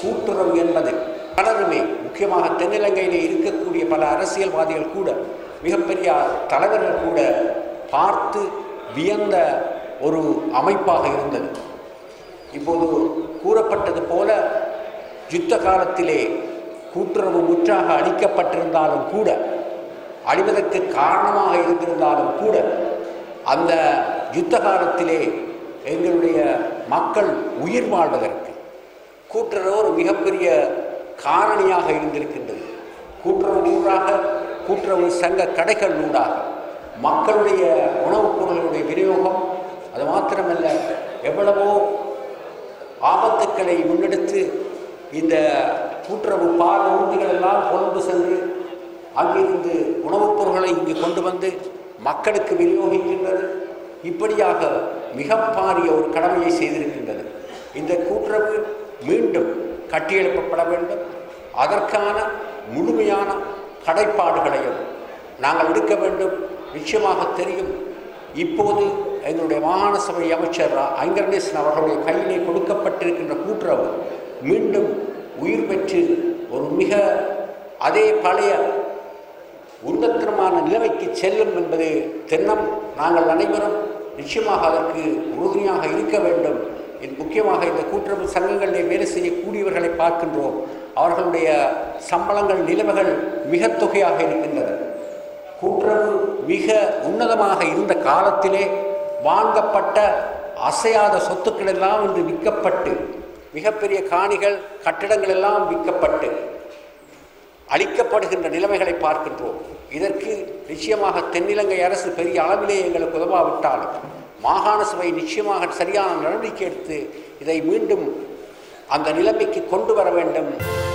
கூட்டுறவு என்பது பலருமே முக்கியமாக தென்னிலங்கையிலே இருக்கக்கூடிய பல அரசியல்வாதிகள் கூட மிகப்பெரிய தலைவர்கள் கூட பார்த்து வியந்த ஒரு அமைப்பாக இருந்தது இப்போது கூறப்பட்டது போல யுத்த காலத்திலே கூட்டுறவு முற்றாக அளிக்கப்பட்டிருந்தாலும் கூட அழிவதற்கு காரணமாக இருந்திருந்தாலும் கூட அந்த யுத்த காலத்திலே எங்களுடைய மக்கள் உயிர் வாழ்வதற்கு கூட்டுறவு ஒரு மிகப்பெரிய காரணியாக இருந்திருக்கின்றது கூட்டுறவு நூறாக கூட்டுறவு சங்க கடைகள் நூறாக மக்களுடைய உணவுப் பொருளுடைய விநியோகம் அது மாத்திரமல்ல எவ்வளவோ ஆபத்துக்களை முன்னெடுத்து இந்த கூட்டுறவு பால் உறுதிகள் எல்லாம் கொண்டு சென்று அங்கிருந்து உணவுப் பொருட்களை இங்கு கொண்டு வந்து மக்களுக்கு விநியோகிக்கின்றது இப்படியாக மிக பாரிய ஒரு கடமையை செய்திருக்கின்றது இந்த கூட்டுறவு மீண்டும் கட்டியெழுப்பப்பட வேண்டும் அதற்கான முழுமையான கடைப்பாடுகளையும் நாங்கள் எடுக்க வேண்டும் நிச்சயமாக தெரியும் இப்போது எங்களுடைய மாகாண சபை அமைச்சர் ஐங்கரநேசன் அவர்களுடைய கையிலே கொடுக்கப்பட்டிருக்கின்ற கூட்டுறவு மீண்டும் உயிர் பெற்று ஒரு மிக அதே பழைய உன்னதமான நிலைமைக்கு செல்லும் என்பது தென்னம் நாங்கள் அனைவரும் நிச்சயமாக அதற்கு உறுதுணையாக இருக்க வேண்டும் இது முக்கியமாக இந்த கூட்டுறவு சங்கங்களிலே வேலை செய்யக்கூடியவர்களை பார்க்கின்றோம் அவர்களுடைய சம்பளங்கள் நிலைமைகள் மிக தொகையாக இருக்கின்றது கூட்டுறவு மிக உன்னதமாக இருந்த காலத்திலே வாங்கப்பட்ட அசையாத சொத்துக்கள் எல்லாம் இன்று விற்கப்பட்டு மிகப்பெரிய காணிகள் கட்டிடங்கள் எல்லாம் விற்கப்பட்டு அளிக்கப்படுகின்ற நிலைமைகளை பார்க்கின்றோம் இதற்கு நிச்சயமாக தென்னிலங்கை அரசு பெரிய அளவிலே எங்களுக்கு உதவாவிட்டாலும் மாகாண சபை நிச்சயமாக சரியான நடவடிக்கை எடுத்து இதை மீண்டும் அந்த நிலைமைக்கு கொண்டு வர வேண்டும்